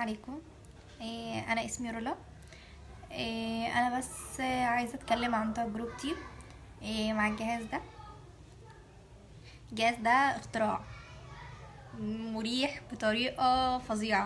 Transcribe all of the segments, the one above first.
عليكم إيه انا اسمي رولا إيه انا بس عايزه اتكلم عن تجربتي إيه مع الجهاز ده الجهاز ده اختراع مريح بطريقه فظيعه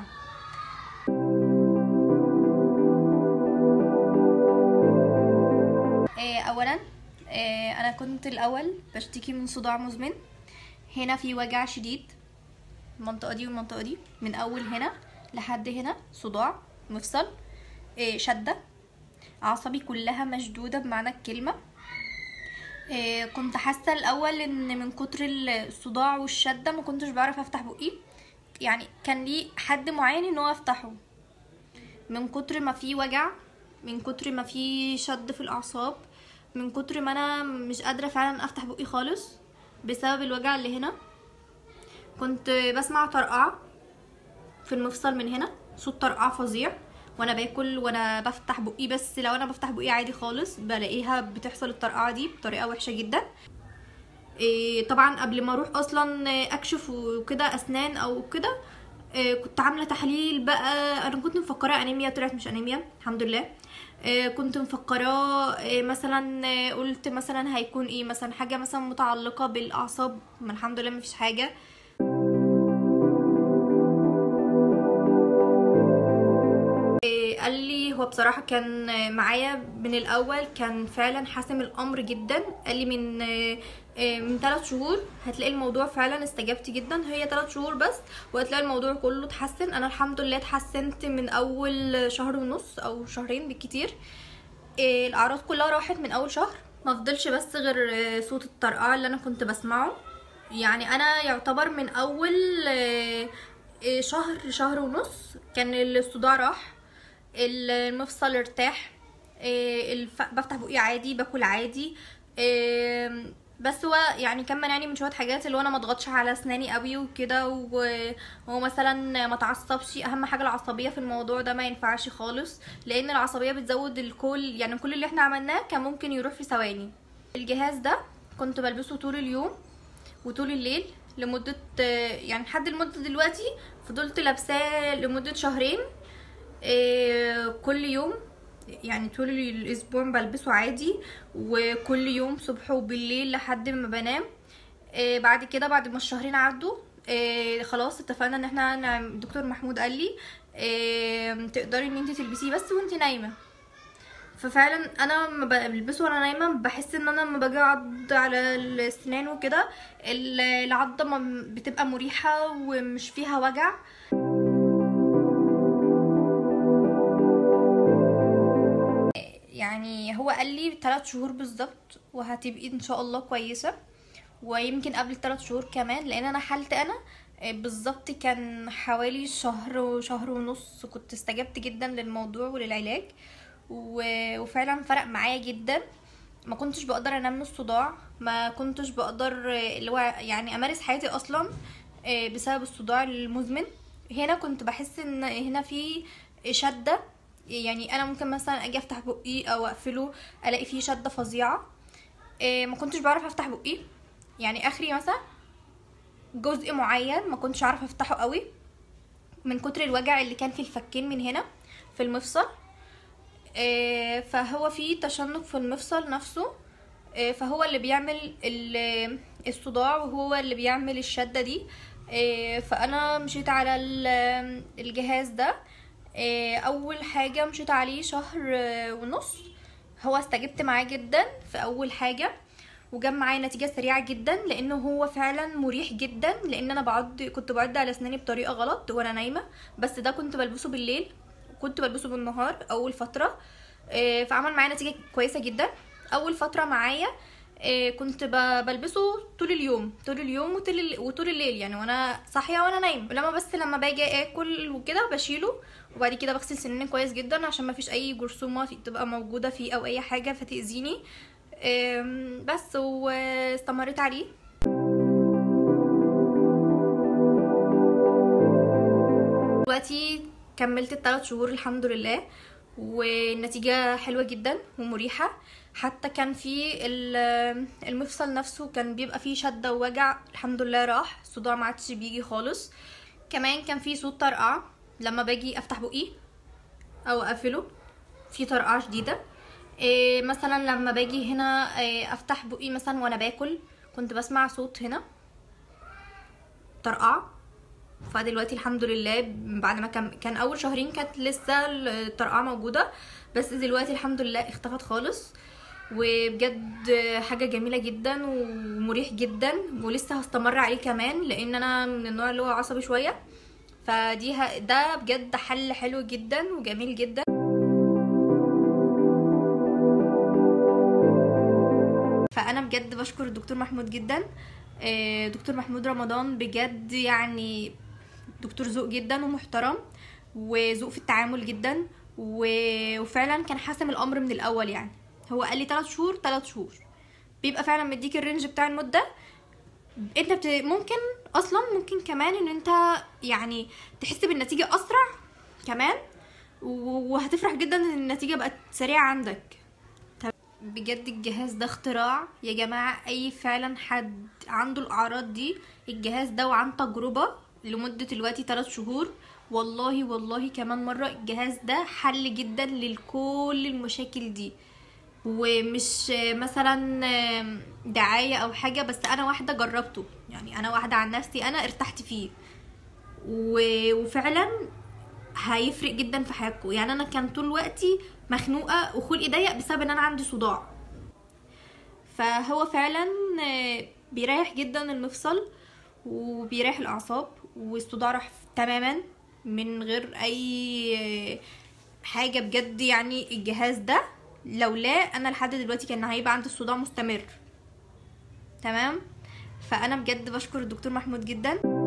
إيه اولا إيه انا كنت الاول بشتكي من صداع مزمن هنا في وجع شديد المنطقه دي والمنطقه دي من اول هنا لحد هنا صداع مفصل إيه شده اعصابي كلها مشدوده بمعنى الكلمه إيه كنت حاسه الاول ان من كتر الصداع والشده ما كنتش بعرف افتح بقي يعني كان لي حد معين ان هو افتحه من كتر ما في وجع من كتر ما في شد في الاعصاب من كتر ما انا مش قادره فعلا افتح بقي خالص بسبب الوجع اللي هنا كنت بسمع طرقعه في المفصل من هنا صوت طرقعه فظيع وانا باكل وانا بفتح بقي بس لو انا بفتح بقي عادي خالص بلاقيها بتحصل الطرقعه دي بطريقه وحشه جدا إيه طبعا قبل ما اروح اصلا اكشف وكده اسنان او كده إيه كنت عامله تحليل بقى انا كنت مفكراه انيميا طلعت مش انيميا الحمد لله إيه كنت مفكراه إيه مثلا إيه قلت مثلا هيكون ايه مثلا حاجه مثلا متعلقه بالاعصاب ما الحمد لله مفيش حاجه قال لي هو بصراحة كان معايا من الأول كان فعلا حاسم الأمر جدا قال لي من من ثلاث شهور هتلاقي الموضوع فعلا استجبت جدا هي ثلاث شهور بس وهتلاقي الموضوع كله اتحسن انا الحمد لله اتحسنت من اول شهر ونص او شهرين بالكتير الاعراض كلها راحت من اول شهر ما فضلش بس غير صوت الطرقعه اللي انا كنت بسمعه يعني انا يعتبر من اول شهر شهر ونص كان الصداع راح المفصل ارتاح الف... بفتح بقي عادي باكل عادي بس هو يعني كان منعني من شويه حاجات اللي هو انا ما اضغطش على اسناني قوي وكده ومثلا ما اتعصبش اهم حاجه العصبيه في الموضوع ده ما ينفعش خالص لان العصبيه بتزود الكل يعني كل اللي احنا عملناه كان ممكن يروح في ثواني الجهاز ده كنت بلبسه طول اليوم وطول الليل لمده يعني لحد المده دلوقتي فضلت لابساه لمده شهرين إيه كل يوم يعني طول الاسبوع بلبسه عادي وكل يوم صبح وبالليل لحد ما بنام إيه بعد كده بعد ما الشهرين عدوا إيه خلاص اتفقنا ان احنا الدكتور محمود قال لي إيه تقدري ان انت تلبسيه بس وانت نايمه ففعلا انا لما بلبسه وانا نايمه بحس ان انا لما باجي اعض على السنان وكده العضه بتبقى مريحه ومش فيها وجع يعني هو قال لي 3 شهور بالظبط وهتبقي ان شاء الله كويسه ويمكن قبل 3 شهور كمان لان انا حالتي انا بالظبط كان حوالي شهر وشهر ونص كنت استجبت جدا للموضوع وللعلاج وفعلا فرق معايا جدا ما كنتش بقدر انام من الصداع ما كنتش بقدر اللي هو يعني امارس حياتي اصلا بسبب الصداع المزمن هنا كنت بحس ان هنا في شده يعني انا ممكن مثلا اجي افتح بقي او اقفله الاقي فيه شده فظيعه إيه ما كنتش بعرف افتح بقي يعني اخري مثلا جزء معين ما كنتش عارفه افتحه قوي من كتر الوجع اللي كان في الفكين من هنا في المفصل إيه فهو في تشنج في المفصل نفسه إيه فهو اللي بيعمل الصداع وهو اللي بيعمل الشده دي فانا مشيت على الجهاز ده اول حاجه مشيت عليه شهر ونص هو استجبت معاه جدا في اول حاجه وجاب معايا نتيجه سريعه جدا لانه هو فعلا مريح جدا لان انا بعض كنت بعض على اسناني بطريقه غلط وانا نايمه بس ده كنت بلبسه بالليل كنت بلبسه بالنهار اول فتره فعمل معايا نتيجه كويسه جدا اول فتره معايا كنت بلبسه طول اليوم طول اليوم وطول الليل يعني وانا صاحيه وانا نايمه لما بس لما باجي اكل وكده بشيله وبعد كده بغسل سناني كويس جدا عشان ما فيش اي جرثومه تبقى موجوده فيه او اي حاجه فتاذيني بس واستمريت عليه دلوقتي كملت الثلاث شهور الحمد لله والنتيجة حلوة جدا ومريحة حتى كان في المفصل نفسه كان بيبقى فيه شدة ووجع الحمد لله راح الصداع ما عادش بيجي خالص كمان كان في صوت طرقعة لما باجي افتح بقي او اقفله في طرقعه شديده إيه مثلا لما باجي هنا إيه افتح بقي مثلا وانا باكل كنت بسمع صوت هنا طرقعه فدلوقتي الحمد لله بعد ما كان كان اول شهرين كانت لسه الطرقعه موجوده بس دلوقتي الحمد لله اختفت خالص وبجد حاجه جميله جدا ومريح جدا ولسه هستمر عليه كمان لان انا من النوع اللي هو عصبي شويه فدي ه... ده بجد حل حلو جدا وجميل جدا فانا بجد بشكر الدكتور محمود جدا آه، دكتور محمود رمضان بجد يعني دكتور ذوق جدا ومحترم وذوق في التعامل جدا و- وفعلا كان حاسم الامر من الاول يعني هو قال لي 3 شهور 3 شهور بيبقى فعلا مديك الرينج بتاع المده انت بت... ممكن اصلا ممكن كمان ان انت يعني تحس بالنتيجه اسرع كمان و- وهتفرح جدا ان النتيجه بقت سريعه عندك طب بجد الجهاز ده اختراع يا جماعه اي فعلا حد عنده الاعراض دي الجهاز ده وعن تجربه لمده دلوقتي 3 شهور والله والله كمان مره الجهاز ده حل جدا لكل المشاكل دي ومش مثلا دعاية او حاجة بس انا واحدة جربته يعني انا واحدة عن نفسي انا ارتحت فيه و- وفعلا هيفرق جدا في حياتكم يعني انا كان طول وقتي مخنوقة وخلقي ضيق بسبب ان انا عندي صداع فهو فعلا آه، بيريح جدا المفصل وبيريح الاعصاب والصداع راح تماما من غير اي آه، حاجه بجد يعني الجهاز ده لولا انا لحد دلوقتي كان هيبقى عندي الصداع مستمر تمام فانا بجد بشكر الدكتور محمود جدا